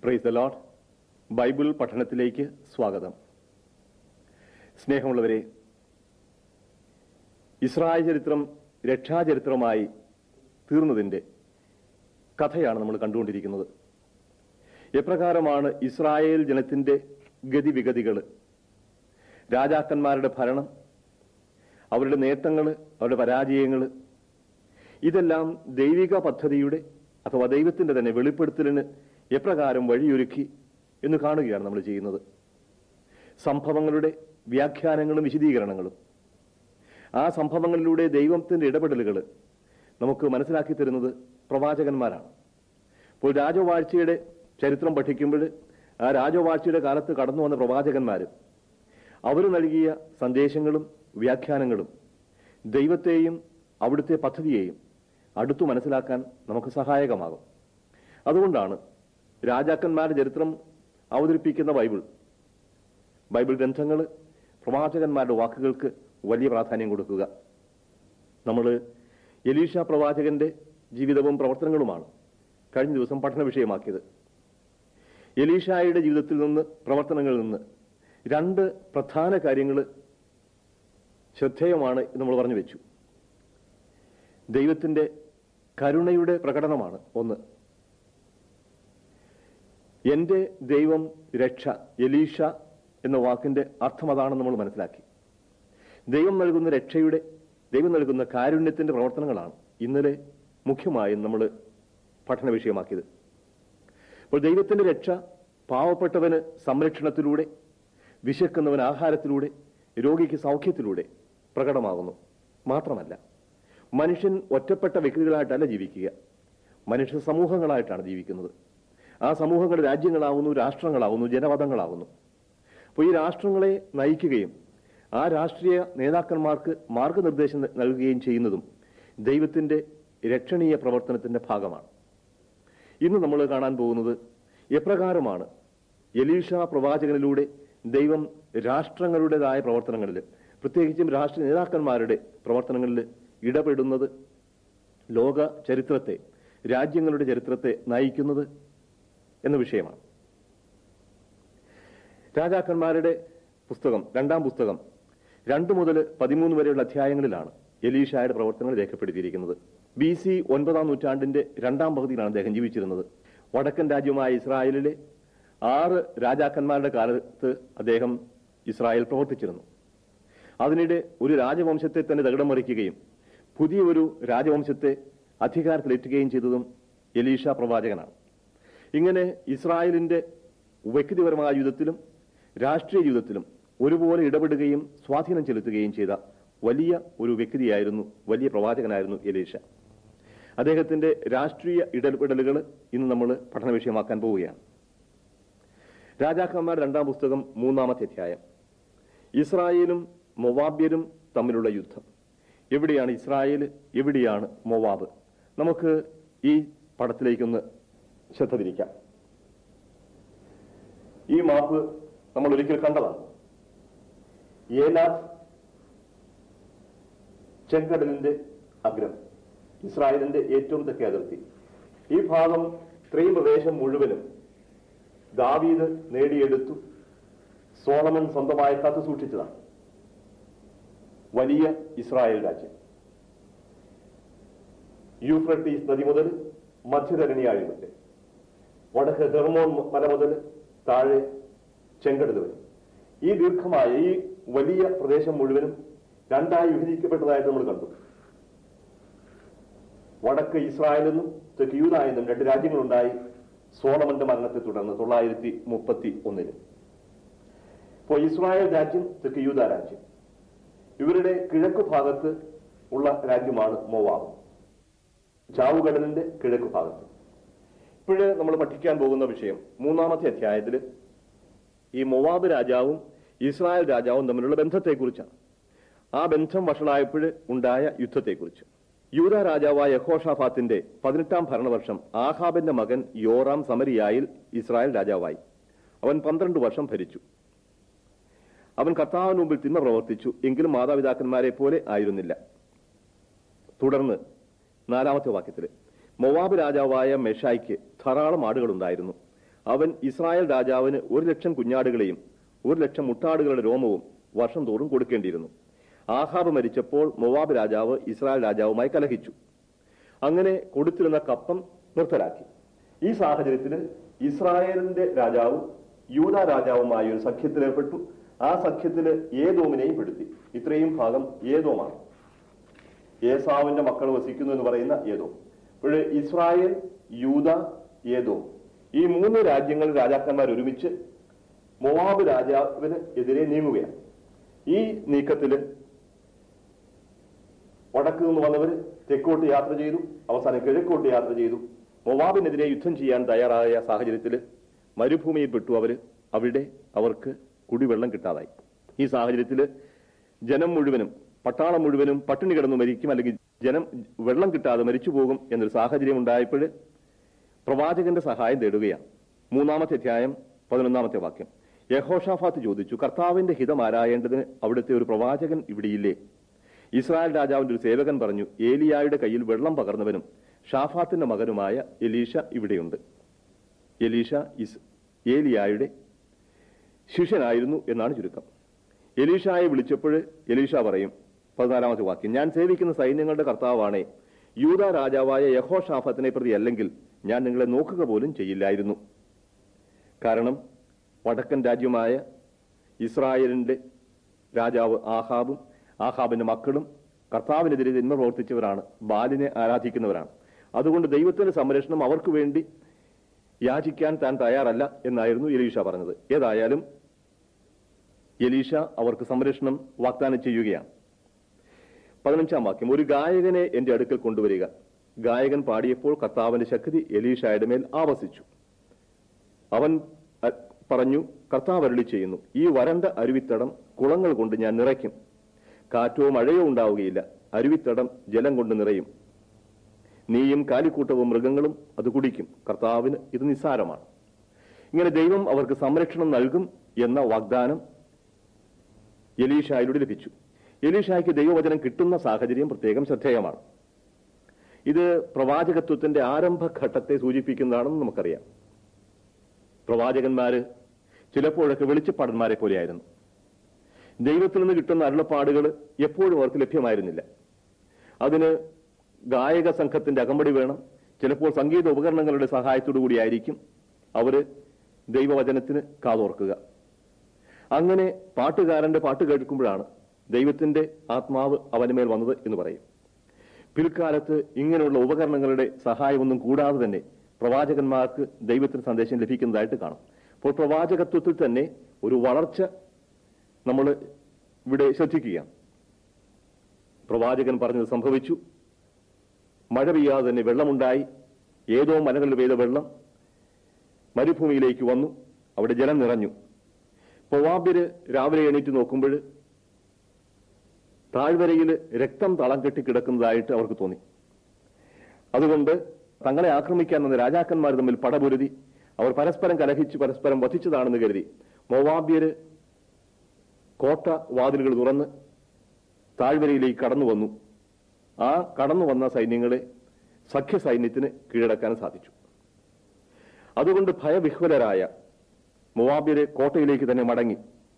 praise the load Bible പഠനത്തിലേക്ക് സ്വാഗതം സ്നേഹമുള്ളവരെ ഇസ്രായേൽ ചരിത്രം രക്ഷാചരിത്രമായി തീർന്നതിൻ്റെ കഥയാണ് നമ്മൾ കണ്ടുകൊണ്ടിരിക്കുന്നത് എപ്രകാരമാണ് ഇസ്രായേൽ ജനത്തിൻ്റെ ഗതിവിഗതികൾ രാജാക്കന്മാരുടെ ഭരണം അവരുടെ നേട്ടങ്ങൾ അവരുടെ പരാജയങ്ങൾ ഇതെല്ലാം ദൈവിക പദ്ധതിയുടെ അഥവാ ദൈവത്തിന്റെ തന്നെ വെളിപ്പെടുത്തലിന് എപ്രകാരം വഴിയൊരുക്കി എന്ന് കാണുകയാണ് നമ്മൾ ചെയ്യുന്നത് സംഭവങ്ങളുടെ വ്യാഖ്യാനങ്ങളും വിശദീകരണങ്ങളും ആ സംഭവങ്ങളിലൂടെ ദൈവത്തിന്റെ ഇടപെടലുകൾ നമുക്ക് മനസ്സിലാക്കി തരുന്നത് പ്രവാചകന്മാരാണ് ഇപ്പോൾ രാജവാഴ്ചയുടെ ചരിത്രം പഠിക്കുമ്പോൾ ആ രാജവാഴ്ചയുടെ കാലത്ത് കടന്നു വന്ന പ്രവാചകന്മാർ അവർ നൽകിയ സന്ദേശങ്ങളും വ്യാഖ്യാനങ്ങളും ദൈവത്തെയും അവിടുത്തെ പദ്ധതിയെയും അടുത്തു മനസ്സിലാക്കാൻ നമുക്ക് സഹായകമാകും അതുകൊണ്ടാണ് രാജാക്കന്മാരുടെ ചരിത്രം അവതരിപ്പിക്കുന്ന ബൈബിൾ ബൈബിൾ ഗ്രന്ഥങ്ങൾ പ്രവാചകന്മാരുടെ വാക്കുകൾക്ക് വലിയ പ്രാധാന്യം കൊടുക്കുക നമ്മൾ എലീഷ പ്രവാചകന്റെ ജീവിതവും പ്രവർത്തനങ്ങളുമാണ് കഴിഞ്ഞ ദിവസം പഠന വിഷയമാക്കിയത് എലീഷായുടെ ജീവിതത്തിൽ നിന്ന് പ്രവർത്തനങ്ങളിൽ നിന്ന് രണ്ട് പ്രധാന കാര്യങ്ങൾ ശ്രദ്ധേയമാണ് എന്ന് നമ്മൾ പറഞ്ഞു വെച്ചു ദൈവത്തിന്റെ കരുണയുടെ പ്രകടനമാണ് ഒന്ന് എന്റെ ദൈവം രക്ഷ എലീഷ എന്ന വാക്കിന്റെ അർത്ഥം അതാണെന്ന് നമ്മൾ മനസ്സിലാക്കി ദൈവം നൽകുന്ന രക്ഷയുടെ ദൈവം നൽകുന്ന കാരുണ്യത്തിന്റെ പ്രവർത്തനങ്ങളാണ് ഇന്നലെ മുഖ്യമായും നമ്മൾ പഠന വിഷയമാക്കിയത് അപ്പോൾ ദൈവത്തിന്റെ രക്ഷ പാവപ്പെട്ടവന് സംരക്ഷണത്തിലൂടെ വിശക്കുന്നവന് ആഹാരത്തിലൂടെ രോഗിക്ക് സൗഖ്യത്തിലൂടെ പ്രകടമാകുന്നു മാത്രമല്ല മനുഷ്യൻ ഒറ്റപ്പെട്ട വ്യക്തികളായിട്ടല്ല ജീവിക്കുക മനുഷ്യ സമൂഹങ്ങളായിട്ടാണ് ജീവിക്കുന്നത് ആ സമൂഹങ്ങൾ രാജ്യങ്ങളാവുന്നു രാഷ്ട്രങ്ങളാവുന്നു ജനപദങ്ങളാവുന്നു അപ്പോൾ ഈ രാഷ്ട്രങ്ങളെ നയിക്കുകയും ആ രാഷ്ട്രീയ നേതാക്കന്മാർക്ക് മാർഗനിർദ്ദേശം നൽകുകയും ചെയ്യുന്നതും ദൈവത്തിന്റെ രക്ഷണീയ പ്രവർത്തനത്തിന്റെ ഭാഗമാണ് ഇന്ന് നമ്മൾ കാണാൻ പോകുന്നത് എപ്രകാരമാണ് എലീഷ പ്രവാചകനിലൂടെ ദൈവം രാഷ്ട്രങ്ങളുടേതായ പ്രവർത്തനങ്ങളിൽ പ്രത്യേകിച്ചും രാഷ്ട്രീയ നേതാക്കന്മാരുടെ പ്രവർത്തനങ്ങളിൽ ഇടപെടുന്നത് ലോക ചരിത്രത്തെ രാജ്യങ്ങളുടെ ചരിത്രത്തെ നയിക്കുന്നത് എന്ന വിഷയമാണ് രാജാക്കന്മാരുടെ പുസ്തകം രണ്ടാം പുസ്തകം രണ്ട് മുതൽ പതിമൂന്ന് വരെയുള്ള അധ്യായങ്ങളിലാണ് എലീഷായുടെ പ്രവർത്തനങ്ങൾ രേഖപ്പെടുത്തിയിരിക്കുന്നത് ബി സി ഒൻപതാം നൂറ്റാണ്ടിന്റെ രണ്ടാം പകുതിയിലാണ് അദ്ദേഹം ജീവിച്ചിരുന്നത് വടക്കൻ രാജ്യമായ ഇസ്രായേലിലെ ആറ് രാജാക്കന്മാരുടെ കാലത്ത് അദ്ദേഹം ഇസ്രായേൽ പ്രവർത്തിച്ചിരുന്നു അതിനിടെ ഒരു രാജവംശത്തെ തന്നെ തകിടം മറിക്കുകയും പുതിയ ഒരു രാജവംശത്തെ അധികാരത്തിലെത്തുകയും ചെയ്തതും എലീഷ പ്രവാചകനാണ് ഇങ്ങനെ ഇസ്രായേലിന്റെ വ്യക്തിപരമായ ജീവിതത്തിലും രാഷ്ട്രീയ ജീവിതത്തിലും ഒരുപോലെ ഇടപെടുകയും സ്വാധീനം ചെലുത്തുകയും ചെയ്ത വലിയ ഒരു വ്യക്തിയായിരുന്നു വലിയ പ്രവാചകനായിരുന്നു എലീഷ അദ്ദേഹത്തിന്റെ രാഷ്ട്രീയ ഇടപെടലുകൾ ഇന്ന് നമ്മൾ പഠന വിഷയമാക്കാൻ പോവുകയാണ് രാജാക്കന്മാർ രണ്ടാം പുസ്തകം മൂന്നാമത്തെ അധ്യായം ഇസ്രായേലും മൊവാബ്യരും തമ്മിലുള്ള യുദ്ധം എവിടെയാണ് ഇസ്രായേൽ എവിടെയാണ് മൊവാബ് നമുക്ക് ഈ പടത്തിലേക്കൊന്ന് ശ്രദ്ധ തിരിക്കാം ഈ മാപ്പ് നമ്മൾ ഒരിക്കൽ കണ്ടതാണ് ഏലാത്ത് ചെങ്കടലിന്റെ അഗ്രം ഇസ്രായേലിന്റെ ഏറ്റവും തെക്കേ അതിർത്തി ഈ ഭാഗം ഇത്രയും പ്രദേശം മുഴുവനും ദാവീദ് നേടിയെടുത്തു സോളമൻ സ്വന്തമായി കാത്തു സൂക്ഷിച്ചതാണ് വലിയ ഇസ്രായേൽ രാജ്യം യൂഫ്രട്ടീസ് നദി മുതൽ മധ്യധരണിയാഴി വരെ വടക്ക് ഹെർമോൺ മല മുതൽ താഴെ ചെങ്കടൽ വരെ ഈ ദീർഘമായ ഈ വലിയ പ്രദേശം മുഴുവനും രണ്ടായി വിഭജിക്കപ്പെട്ടതായിട്ട് നമ്മൾ കണ്ടു വടക്ക് ഇസ്രായേലെന്നും തെക്ക് യൂതായെന്നും രണ്ട് രാജ്യങ്ങളുണ്ടായി സോളമന്റെ മരണത്തെ തുടർന്ന് തൊള്ളായിരത്തി മുപ്പത്തി ഒന്നിന് ഇപ്പോൾ ഇസ്രായേൽ രാജ്യം തെക്ക് യൂത രാജ്യം ഇവരുടെ കിഴക്ക് ഭാഗത്ത് ഉള്ള രാജ്യമാണ് മോവാബ് ചാവുകടലിന്റെ കിഴക്ക് ഭാഗത്ത് ഇപ്പോഴ് നമ്മൾ പഠിക്കാൻ പോകുന്ന വിഷയം മൂന്നാമത്തെ അധ്യായത്തിൽ ഈ മൊവാബ് രാജാവും ഇസ്രായേൽ രാജാവും തമ്മിലുള്ള ബന്ധത്തെക്കുറിച്ചാണ് ആ ബന്ധം വഷളായപ്പോൾ ഉണ്ടായ യുദ്ധത്തെക്കുറിച്ച് യൂത രാജാവായ യഹോഷാഫാത്തിന്റെ പതിനെട്ടാം ഭരണവർഷം ആഹാബിന്റെ മകൻ യോറാം സമരിയായിൽ ഇസ്രായേൽ രാജാവായി അവൻ പന്ത്രണ്ട് വർഷം ഭരിച്ചു അവൻ കർത്താവിന് മുമ്പിൽ തിന്മ പ്രവർത്തിച്ചു എങ്കിലും മാതാപിതാക്കന്മാരെ പോലെ ആയിരുന്നില്ല തുടർന്ന് നാലാമത്തെ വാക്യത്തിൽ മൊവാബ് രാജാവായ മെഷായ്ക്ക് ധാരാളം ആടുകളുണ്ടായിരുന്നു അവൻ ഇസ്രായേൽ രാജാവിന് ഒരു ലക്ഷം കുഞ്ഞാടുകളെയും ഒരു ലക്ഷം മുട്ടാടുകളുടെ രോമവും വർഷം തോറും കൊടുക്കേണ്ടിയിരുന്നു ആഹാബ് മരിച്ചപ്പോൾ മൊവാബ് രാജാവ് ഇസ്രായേൽ രാജാവുമായി കലഹിച്ചു അങ്ങനെ കൊടുത്തിരുന്ന കപ്പം നിർത്തലാക്കി ഈ സാഹചര്യത്തിൽ ഇസ്രായേലിന്റെ രാജാവ് യൂത രാജാവുമായി ഒരു സഖ്യത്തിലേർപ്പെട്ടു ആ സഖ്യത്തില് ഏതോമിനെയും പെടുത്തി ഇത്രയും ഭാഗം ഏതോമാണ് ഏസാവിന്റെ മക്കൾ വസിക്കുന്നു എന്ന് പറയുന്ന ഏതോം ഇപ്പോൾ ഇസ്രായേൽ യൂത ഏതോം ഈ മൂന്ന് രാജ്യങ്ങളിൽ രാജാക്കന്മാർ ഒരുമിച്ച് മൊവാബ് രാജാവിന് എതിരെ നീങ്ങുകയാണ് ഈ നീക്കത്തില് വടക്ക് നിന്ന് വന്നവർ തെക്കോട്ട് യാത്ര ചെയ്തു അവസാനം കിഴക്കോട്ട് യാത്ര ചെയ്തു മൊവാബിനെതിരെ യുദ്ധം ചെയ്യാൻ തയ്യാറായ സാഹചര്യത്തിൽ മരുഭൂമിയിൽ പെട്ടു അവര് അവിടെ അവർക്ക് കുടിവെള്ളം കിട്ടാതായി ഈ സാഹചര്യത്തിൽ ജനം മുഴുവനും പട്ടാളം മുഴുവനും പട്ടിണി കിടന്നു മരിക്കും അല്ലെങ്കിൽ ജനം വെള്ളം കിട്ടാതെ മരിച്ചു പോകും എന്നൊരു സാഹചര്യം ഉണ്ടായപ്പോൾ പ്രവാചകന്റെ സഹായം തേടുകയാണ് മൂന്നാമത്തെ അധ്യായം പതിനൊന്നാമത്തെ വാക്യം യഹോഷാഫാത്ത് ചോദിച്ചു കർത്താവിന്റെ ഹിതം ആരായേണ്ടതിന് അവിടുത്തെ ഒരു പ്രവാചകൻ ഇവിടെയില്ലേ ഇസ്രായേൽ രാജാവിന്റെ ഒരു സേവകൻ പറഞ്ഞു ഏലിയായുടെ കയ്യിൽ വെള്ളം പകർന്നവനും ഷാഫാത്തിന്റെ മകനുമായ എലീഷ ഇവിടെയുണ്ട് എലീഷ ഇസ് ഏലിയായുടെ ശിഷ്യനായിരുന്നു എന്നാണ് ചുരുക്കം എലീഷായെ വിളിച്ചപ്പോൾ എലീഷ പറയും പതിനാലാമത്തെ വാക്യം ഞാൻ സേവിക്കുന്ന സൈന്യങ്ങളുടെ കർത്താവാണേ യൂത രാജാവായ യഹോ ഷാഫത്തിനെ പ്രതി അല്ലെങ്കിൽ ഞാൻ നിങ്ങളെ നോക്കുക പോലും ചെയ്യില്ലായിരുന്നു കാരണം വടക്കൻ രാജ്യമായ ഇസ്രായേലിന്റെ രാജാവ് ആഹാബും ആഹാബിന്റെ മക്കളും കർത്താവിനെതിരെ ജന്മ പ്രവർത്തിച്ചവരാണ് ബാലിനെ ആരാധിക്കുന്നവരാണ് അതുകൊണ്ട് ദൈവത്തിന്റെ സംരക്ഷണം അവർക്ക് വേണ്ടി യാചിക്കാൻ താൻ തയ്യാറല്ല എന്നായിരുന്നു എലീഷ പറഞ്ഞത് ഏതായാലും എലീഷ അവർക്ക് സംരക്ഷണം വാഗ്ദാനം ചെയ്യുകയാണ് പതിനഞ്ചാം വാക്യം ഒരു ഗായകനെ എന്റെ അടുക്കൽ കൊണ്ടുവരിക ഗായകൻ പാടിയപ്പോൾ കർത്താവിന്റെ ശക്തി എലീഷായുടെ മേൽ ആവസിച്ചു അവൻ അ- പറഞ്ഞു കർത്താവ് അരുളി ചെയ്യുന്നു ഈ വരണ്ട അരുവിത്തടം കുളങ്ങൾ കൊണ്ട് ഞാൻ നിറയ്ക്കും കാറ്റോ മഴയോ ഉണ്ടാവുകയില്ല അരുവിത്തടം ജലം കൊണ്ട് നിറയും നീയും കാലിക്കൂട്ടവും മൃഗങ്ങളും അത് കുടിക്കും കർത്താവിന് ഇത് നിസ്സാരമാണ് ഇങ്ങനെ ദൈവം അവർക്ക് സംരക്ഷണം നൽകും എന്ന വാഗ്ദാനം എലീഷായിലൂടെ ലഭിച്ചു എലീഷായ്ക്ക് ദൈവവചനം കിട്ടുന്ന സാഹചര്യം പ്രത്യേകം ശ്രദ്ധേയമാണ് ഇത് പ്രവാചകത്വത്തിന്റെ ആരംഭഘട്ടത്തെ സൂചിപ്പിക്കുന്നതാണെന്ന് നമുക്കറിയാം പ്രവാചകന്മാര് ചിലപ്പോഴൊക്കെ വെളിച്ചപ്പാടന്മാരെ പോലെയായിരുന്നു ദൈവത്തിൽ നിന്ന് കിട്ടുന്ന അരുളപ്പാടുകൾ എപ്പോഴും അവർക്ക് ലഭ്യമായിരുന്നില്ല അതിന് ഗായക സംഘത്തിന്റെ അകമ്പടി വേണം ചിലപ്പോൾ സംഗീത ഉപകരണങ്ങളുടെ സഹായത്തോടു കൂടിയായിരിക്കും അവര് ദൈവവചനത്തിന് കാതോർക്കുക അങ്ങനെ പാട്ടുകാരന്റെ പാട്ട് കേൾക്കുമ്പോഴാണ് ദൈവത്തിന്റെ ആത്മാവ് അവന് മേൽ വന്നത് എന്ന് പറയും പിൽക്കാലത്ത് ഇങ്ങനെയുള്ള ഉപകരണങ്ങളുടെ സഹായമൊന്നും കൂടാതെ തന്നെ പ്രവാചകന്മാർക്ക് ദൈവത്തിന് സന്ദേശം ലഭിക്കുന്നതായിട്ട് കാണും അപ്പോൾ പ്രവാചകത്വത്തിൽ തന്നെ ഒരു വളർച്ച നമ്മൾ ഇവിടെ ശ്രദ്ധിക്കുകയാണ് പ്രവാചകൻ പറഞ്ഞത് സംഭവിച്ചു മഴ പെയ്യാതെ തന്നെ വെള്ളമുണ്ടായി ഏതോ മലകളിൽ പെയ്ത വെള്ളം മരുഭൂമിയിലേക്ക് വന്നു അവിടെ ജലം നിറഞ്ഞു പൊവാബ്യര് രാവിലെ എണീറ്റ് നോക്കുമ്പോൾ താഴ്വരയിൽ രക്തം തളം കെട്ടി കിടക്കുന്നതായിട്ട് അവർക്ക് തോന്നി അതുകൊണ്ട് തങ്ങളെ ആക്രമിക്കാൻ വന്ന രാജാക്കന്മാർ തമ്മിൽ പടപൊരുതി അവർ പരസ്പരം കലഹിച്ച് പരസ്പരം വധിച്ചതാണെന്ന് കരുതി മൊവാബ്യര് കോട്ട വാതിലുകൾ തുറന്ന് താഴ്വരയിലേക്ക് കടന്നു വന്നു ആ കടന്നു വന്ന സൈന്യങ്ങളെ സഖ്യ സൈന്യത്തിന് കീഴടക്കാൻ സാധിച്ചു അതുകൊണ്ട് ഭയവിഹ്വലരായ മൊവാബ്യരെ കോട്ടയിലേക്ക് തന്നെ മടങ്ങി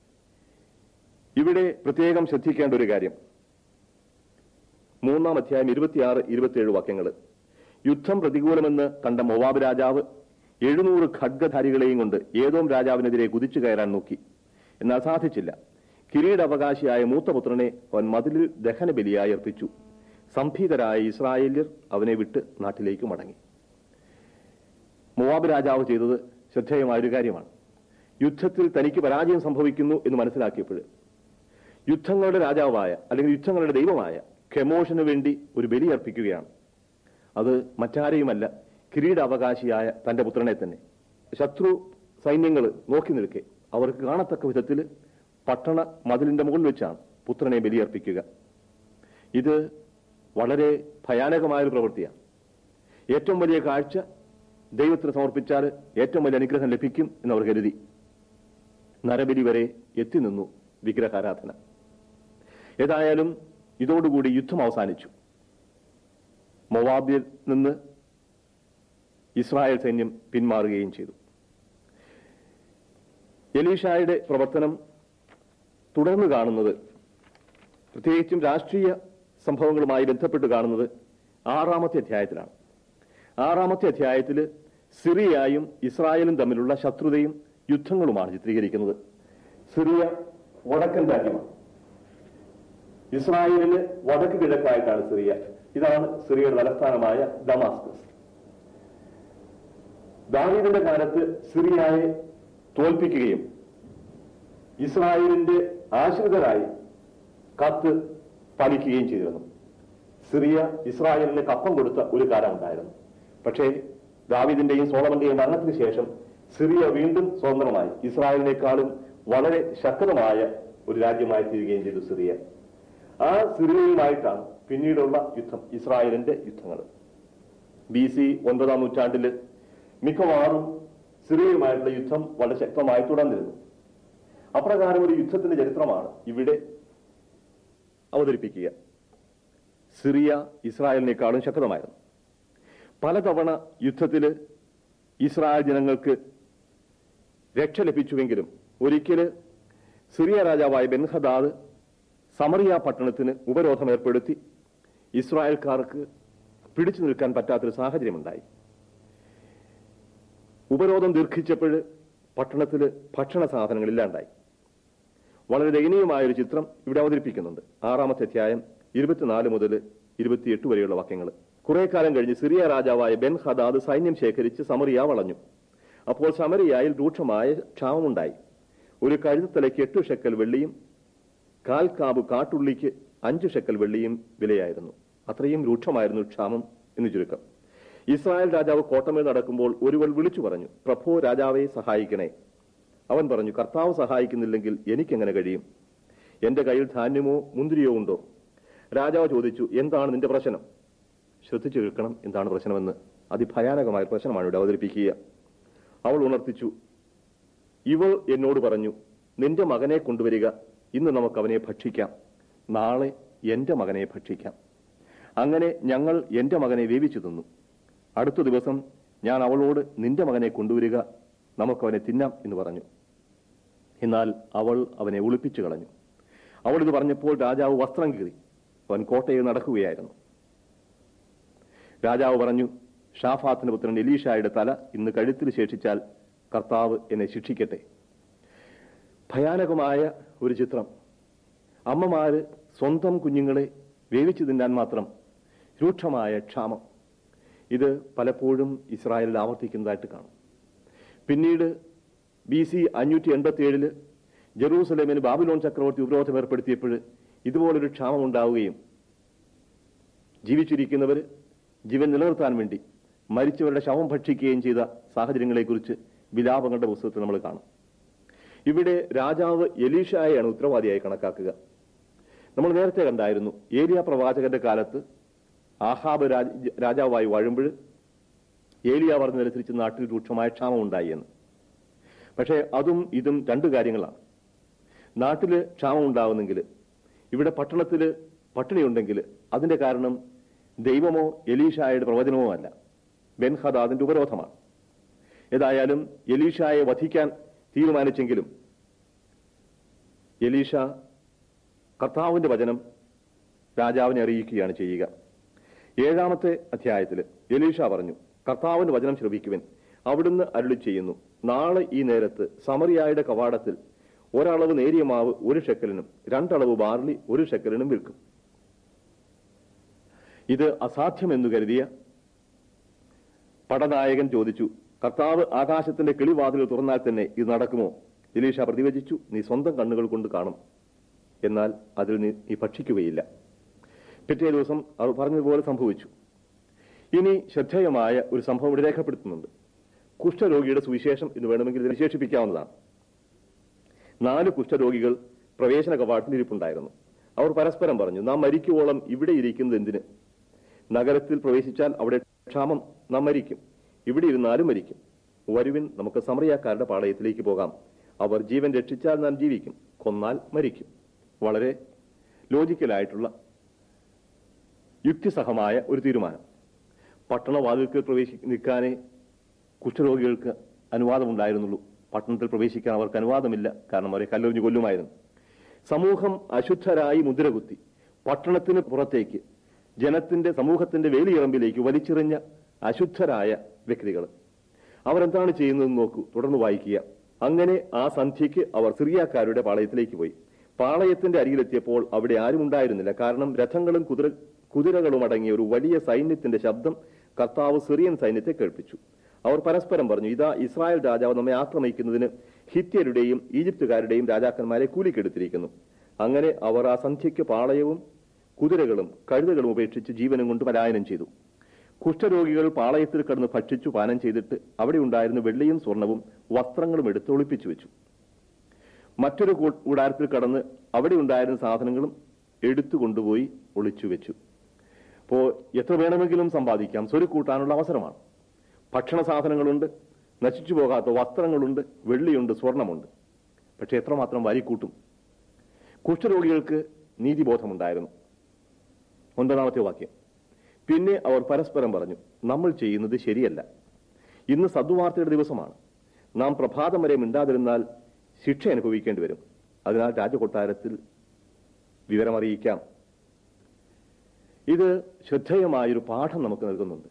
ഇവിടെ പ്രത്യേകം ശ്രദ്ധിക്കേണ്ട ഒരു കാര്യം മൂന്നാം അധ്യായം ഇരുപത്തിയാറ് ഇരുപത്തിയേഴ് വാക്യങ്ങൾ യുദ്ധം പ്രതികൂലമെന്ന് കണ്ട മൊവാബ് രാജാവ് എഴുന്നൂറ് ഖഡ്ഗധാരികളെയും കൊണ്ട് ഏതോം രാജാവിനെതിരെ കുതിച്ചു കയറാൻ നോക്കി എന്നാൽ സാധിച്ചില്ല കിരീടാവകാശിയായ മൂത്തപുത്രനെ അവൻ മതിലിൽ ദഹനബലിയായി അർപ്പിച്ചു സംഭീതരായ ഇസ്രായേല്യർ അവനെ വിട്ട് നാട്ടിലേക്ക് മടങ്ങി മൊവാബ് രാജാവ് ചെയ്തത് ശ്രദ്ധേയമായ ഒരു കാര്യമാണ് യുദ്ധത്തിൽ തനിക്ക് പരാജയം സംഭവിക്കുന്നു എന്ന് മനസ്സിലാക്കിയപ്പോൾ യുദ്ധങ്ങളുടെ രാജാവായ അല്ലെങ്കിൽ യുദ്ധങ്ങളുടെ ദൈവമായ ഖെമോഷന് വേണ്ടി ഒരു ബലി അർപ്പിക്കുകയാണ് അത് മറ്റാരെയുമല്ല കിരീടാവകാശിയായ തന്റെ പുത്രനെ തന്നെ ശത്രു സൈന്യങ്ങൾ നോക്കി നിൽക്കെ അവർക്ക് കാണത്തക്ക വിധത്തിൽ പട്ടണ മതിലിന്റെ മുകളിൽ വെച്ചാണ് പുത്രനെ ബലിയർപ്പിക്കുക ഇത് വളരെ ഭയാനകമായൊരു പ്രവൃത്തിയാണ് ഏറ്റവും വലിയ കാഴ്ച ദൈവത്തിന് സമർപ്പിച്ചാൽ ഏറ്റവും വലിയ അനുഗ്രഹം ലഭിക്കും എന്നവർ കരുതി നരബലി വരെ എത്തി നിന്നു വിഗ്രഹാരാധന ഏതായാലും ഇതോടുകൂടി യുദ്ധം അവസാനിച്ചു മൊവാബിൽ നിന്ന് ഇസ്രായേൽ സൈന്യം പിന്മാറുകയും ചെയ്തു എലീഷായുടെ പ്രവർത്തനം തുടർന്ന് കാണുന്നത് പ്രത്യേകിച്ചും രാഷ്ട്രീയ സംഭവങ്ങളുമായി ബന്ധപ്പെട്ട് കാണുന്നത് ആറാമത്തെ അധ്യായത്തിലാണ് ആറാമത്തെ അധ്യായത്തിൽ സിറിയയും ഇസ്രായേലും തമ്മിലുള്ള ശത്രുതയും യുദ്ധങ്ങളുമാണ് ചിത്രീകരിക്കുന്നത് സിറിയ വടക്കൻ രാജ്യമാണ് ഇസ്രായേലിന് വടക്ക് കിഴക്കായിട്ടാണ് സിറിയ ഇതാണ് സിറിയയുടെ തലസ്ഥാനമായ ഡമാസ്കസ് ദാവീദിന്റെ കാലത്ത് സിറിയയെ തോൽപ്പിക്കുകയും ഇസ്രായേലിന്റെ ആശ്രിതരായി കത്ത് പാലിക്കുകയും ചെയ്തിരുന്നു സിറിയ ഇസ്രായേലിന് കപ്പം കൊടുത്ത ഒരു കാലമുണ്ടായിരുന്നു പക്ഷേ ദാവീദിന്റെയും സോളമന്റെയും മരണത്തിന് ശേഷം സിറിയ വീണ്ടും സ്വതന്ത്രമായി ഇസ്രായേലിനേക്കാളും വളരെ ശക്തമായ ഒരു രാജ്യമായി തീരുകയും ചെയ്തു സിറിയ ആ സിറിയയുമായിട്ടാണ് പിന്നീടുള്ള യുദ്ധം ഇസ്രായേലിന്റെ യുദ്ധങ്ങൾ ബി സി ഒൻപതാം നൂറ്റാണ്ടില് മിക്കവാറും സിറിയയുമായിട്ടുള്ള യുദ്ധം വളരെ ശക്തമായി തുടർന്നിരുന്നു അപ്രകാരം ഒരു യുദ്ധത്തിന്റെ ചരിത്രമാണ് ഇവിടെ അവതരിപ്പിക്കുക സിറിയ ഇസ്രായേലിനേക്കാളും ശക്തമായിരുന്നു പലതവണ യുദ്ധത്തിൽ ഇസ്രായേൽ ജനങ്ങൾക്ക് രക്ഷ ലഭിച്ചുവെങ്കിലും ഒരിക്കല് സിറിയ രാജാവായ ബെൻഹദാദ് സമറിയ പട്ടണത്തിന് ഉപരോധം ഏർപ്പെടുത്തി ഇസ്രായേൽക്കാർക്ക് പിടിച്ചു നിൽക്കാൻ പറ്റാത്തൊരു സാഹചര്യമുണ്ടായി ഉപരോധം ദീർഘിച്ചപ്പോൾ പട്ടണത്തിൽ ഭക്ഷണ സാധനങ്ങൾ ഇല്ലാണ്ടായി വളരെ ദയനീയമായ ഒരു ചിത്രം ഇവിടെ അവതരിപ്പിക്കുന്നുണ്ട് ആറാമത്തെ അധ്യായം ഇരുപത്തിനാല് മുതൽ ഇരുപത്തിയെട്ട് വരെയുള്ള വാക്യങ്ങൾ കുറെ കാലം കഴിഞ്ഞ് സിറിയ രാജാവായ ബെൻ ഹദാദ് സൈന്യം ശേഖരിച്ച് സമറിയ വളഞ്ഞു അപ്പോൾ സമറിയായിൽ രൂക്ഷമായ ക്ഷാമമുണ്ടായി ഒരു കഴുത്തലയ്ക്ക് എട്ട് ഷെക്കൽ വെള്ളിയും കാൽ കാബ് കാട്ടുള്ളിക്ക് അഞ്ച് ഷെക്കൽ വെള്ളിയും വിലയായിരുന്നു അത്രയും രൂക്ഷമായിരുന്നു ക്ഷാമം എന്ന് ചുരുക്കം ഇസ്രായേൽ രാജാവ് കോട്ടമേൽ നടക്കുമ്പോൾ ഒരുവൾ വിളിച്ചു പറഞ്ഞു പ്രഭോ രാജാവെ സഹായിക്കണേ അവൻ പറഞ്ഞു കർത്താവ് സഹായിക്കുന്നില്ലെങ്കിൽ എനിക്കെങ്ങനെ കഴിയും എന്റെ കയ്യിൽ ധാന്യമോ മുന്തിരിയോ ഉണ്ടോ രാജാവ് ചോദിച്ചു എന്താണ് നിന്റെ പ്രശ്നം ശ്രദ്ധിച്ചു കേൾക്കണം എന്താണ് പ്രശ്നമെന്ന് അതിഭയാനകമായ പ്രശ്നമാണ് ഇവിടെ അവതരിപ്പിക്കുക അവൾ ഉണർത്തിച്ചു ഇവൾ എന്നോട് പറഞ്ഞു നിന്റെ മകനെ കൊണ്ടുവരിക ഇന്ന് നമുക്ക് അവനെ ഭക്ഷിക്കാം നാളെ എന്റെ മകനെ ഭക്ഷിക്കാം അങ്ങനെ ഞങ്ങൾ എന്റെ മകനെ വേവിച്ചു തിന്നു അടുത്ത ദിവസം ഞാൻ അവളോട് നിന്റെ മകനെ കൊണ്ടുവരിക നമുക്കവനെ തിന്നാം എന്ന് പറഞ്ഞു എന്നാൽ അവൾ അവനെ ഒളിപ്പിച്ചു കളഞ്ഞു അവൾ ഇത് പറഞ്ഞപ്പോൾ രാജാവ് വസ്ത്രം കീറി അവൻ കോട്ടയിൽ നടക്കുകയായിരുന്നു രാജാവ് പറഞ്ഞു ഷാഫാത്തിന്റെ പുത്രൻ എലീഷായുടെ തല ഇന്ന് കഴുത്തിൽ ശേഷിച്ചാൽ കർത്താവ് എന്നെ ശിക്ഷിക്കട്ടെ ഭയാനകമായ ഒരു ചിത്രം അമ്മമാര് സ്വന്തം കുഞ്ഞുങ്ങളെ വേവിച്ചു തിന്നാൻ മാത്രം രൂക്ഷമായ ക്ഷാമം ഇത് പലപ്പോഴും ഇസ്രായേലിൽ ആവർത്തിക്കുന്നതായിട്ട് കാണും പിന്നീട് ബി സി അഞ്ഞൂറ്റി എൺപത്തി ഏഴില് ജെറൂസലേമിന് ബാബിലോൺ ചക്രവർത്തി ഉപരോധം ഏർപ്പെടുത്തിയപ്പോൾ ഇതുപോലൊരു ക്ഷാമം ഉണ്ടാവുകയും ജീവിച്ചിരിക്കുന്നവർ ജീവൻ നിലനിർത്താൻ വേണ്ടി മരിച്ചവരുടെ ശവം ഭക്ഷിക്കുകയും ചെയ്ത സാഹചര്യങ്ങളെക്കുറിച്ച് വിലാപങ്ങളുടെ പുസ്തകത്തിൽ നമ്മൾ കാണും ഇവിടെ രാജാവ് എലീഷായെയാണ് ഉത്തരവാദിയായി കണക്കാക്കുക നമ്മൾ നേരത്തെ കണ്ടായിരുന്നു ഏലിയ പ്രവാചകന്റെ കാലത്ത് ആഹാബ് രാജ- രാജാവായി വാഴുമ്പോൾ ഏലിയ പറഞ്ഞതനുസരിച്ച് നാട്ടിൽ രൂക്ഷമായ ക്ഷാമം ഉണ്ടായി എന്ന് പക്ഷേ അതും ഇതും രണ്ട് കാര്യങ്ങളാണ് നാട്ടിൽ ക്ഷാമം ഉണ്ടാവുന്നെങ്കിൽ ഇവിടെ പട്ടണത്തിൽ പട്ടിണിയുണ്ടെങ്കിൽ അതിന്റെ കാരണം ദൈവമോ എലീഷായുടെ പ്രവചനമോ അല്ല ബെൻഹദാദിന്റെ ഉപരോധമാണ് ഏതായാലും എലീഷായെ വധിക്കാൻ തീരുമാനിച്ചെങ്കിലും എലീഷ കർത്താവിന്റെ വചനം രാജാവിനെ അറിയിക്കുകയാണ് ചെയ്യുക ഏഴാമത്തെ അധ്യായത്തിൽ എലീഷ പറഞ്ഞു കർത്താവിന്റെ വചനം ശ്രവിക്കുവൻ അവിടുന്ന് അരുളി ചെയ്യുന്നു നാളെ ഈ നേരത്ത് സമറിയായുടെ കവാടത്തിൽ ഒരളവ് നേരിയ മാവ് ഒരു ഷെക്കലിനും രണ്ടളവ് ബാർലി ഒരു ഷെക്കലിനും വിൽക്കും ഇത് അസാധ്യമെന്നു കരുതിയ പടനായകൻ ചോദിച്ചു കർത്താവ് ആകാശത്തിന്റെ കിളിവാതിൽ തുറന്നാൽ തന്നെ ഇത് നടക്കുമോ എലീഷ പ്രതിവചിച്ചു നീ സ്വന്തം കണ്ണുകൾ കൊണ്ട് കാണും എന്നാൽ അതിൽ നീ നീ ഭക്ഷിക്കുകയില്ല പിറ്റേ ദിവസം അവർ പറഞ്ഞതുപോലെ സംഭവിച്ചു ഇനി ശ്രദ്ധേയമായ ഒരു സംഭവം ഇവിടെ രേഖപ്പെടുത്തുന്നുണ്ട് കുഷ്ഠരോഗിയുടെ സുവിശേഷം എന്ന് വേണമെങ്കിൽ ഇത് വിശേഷിപ്പിക്കാവുന്നതാണ് നാല് കുഷ്ഠരോഗികൾ പ്രവേശന കവാടത്തിൽ ഇരിപ്പുണ്ടായിരുന്നു അവർ പരസ്പരം പറഞ്ഞു നാം മരിക്കുവോളം ഇവിടെ ഇരിക്കുന്നത് എന്തിന് നഗരത്തിൽ പ്രവേശിച്ചാൽ അവിടെ ക്ഷാമം നാം മരിക്കും ഇവിടെ ഇരുന്നാലും മരിക്കും വരുവിൻ നമുക്ക് സമറിയാക്കാരുടെ പാളയത്തിലേക്ക് പോകാം അവർ ജീവൻ രക്ഷിച്ചാൽ നാം ജീവിക്കും കൊന്നാൽ മരിക്കും വളരെ ലോജിക്കലായിട്ടുള്ള യുക്തിസഹമായ ഒരു തീരുമാനം പട്ടണവാതിൽക്ക് പ്രവേശി നിൽക്കാനേ കുഷ്ഠരോഗികൾക്ക് അനുവാദമുണ്ടായിരുന്നുള്ളൂ പട്ടണത്തിൽ പ്രവേശിക്കാൻ അവർക്ക് അനുവാദമില്ല കാരണം അവരെ കല്ലെറിഞ്ഞു കൊല്ലുമായിരുന്നു സമൂഹം അശുദ്ധരായി മുദ്രകുത്തി പട്ടണത്തിന് പുറത്തേക്ക് ജനത്തിന്റെ സമൂഹത്തിന്റെ വേലിയിറമ്പിലേക്ക് വലിച്ചെറിഞ്ഞ അശുദ്ധരായ വ്യക്തികൾ അവരെന്താണ് ചെയ്യുന്നതെന്ന് നോക്കൂ തുടർന്ന് വായിക്കുക അങ്ങനെ ആ സന്ധ്യയ്ക്ക് അവർ സിറിയാക്കാരുടെ പാളയത്തിലേക്ക് പോയി പാളയത്തിന്റെ അരികിലെത്തിയപ്പോൾ അവിടെ ആരും ഉണ്ടായിരുന്നില്ല കാരണം രഥങ്ങളും കുതിര കുതിരകളും അടങ്ങിയ ഒരു വലിയ സൈന്യത്തിന്റെ ശബ്ദം കർത്താവ് സിറിയൻ സൈന്യത്തെ കേൾപ്പിച്ചു അവർ പരസ്പരം പറഞ്ഞു ഇതാ ഇസ്രായേൽ രാജാവ് നമ്മെ ആക്രമിക്കുന്നതിന് ഹിത്യരുടെയും ഈജിപ്തുകാരുടെയും രാജാക്കന്മാരെ കൂലിക്കെടുത്തിരിക്കുന്നു അങ്ങനെ അവർ ആ സന്ധ്യയ്ക്ക് പാളയവും കുതിരകളും കഴുതകളും ഉപേക്ഷിച്ച് ജീവനും കൊണ്ട് പലായനം ചെയ്തു കുഷ്ഠരോഗികൾ പാളയത്തിൽ കിടന്ന് ഭക്ഷിച്ചു പാനം ചെയ്തിട്ട് അവിടെ ഉണ്ടായിരുന്ന വെള്ളിയും സ്വർണവും വസ്ത്രങ്ങളും എടുത്ത് ഒളിപ്പിച്ചു വെച്ചു മറ്റൊരു കൂ- കൂടാരത്തിൽ കടന്ന് അവിടെ ഉണ്ടായിരുന്ന സാധനങ്ങളും എടുത്തു കൊണ്ടുപോയി ഒളിച്ചു വെച്ചു അപ്പോ എത്ര വേണമെങ്കിലും സമ്പാദിക്കാം സ്വരു കൂട്ടാനുള്ള അവസരമാണ് ഭക്ഷണ സാധനങ്ങളുണ്ട് നശിച്ചു പോകാത്ത വസ്ത്രങ്ങളുണ്ട് വെള്ളിയുണ്ട് സ്വർണമുണ്ട് പക്ഷെ എത്രമാത്രം വാരിക്കൂട്ടും കുഷ്ഠരോഗികൾക്ക് നീതിബോധമുണ്ടായിരുന്നു ഒൻപതാമത്തെ വാക്യം പിന്നെ അവർ പരസ്പരം പറഞ്ഞു നമ്മൾ ചെയ്യുന്നത് ശരിയല്ല ഇന്ന് സദ്വാർത്തയുടെ ദിവസമാണ് നാം പ്രഭാതം വരെ മിണ്ടാതിരുന്നാൽ ശിക്ഷ അനുഭവിക്കേണ്ടി വരും അതിനാൽ രാജകൊട്ടാരത്തിൽ വിവരമറിയിക്കാം ഇത് ശ്രദ്ധേയമായൊരു പാഠം നമുക്ക് നൽകുന്നുണ്ട്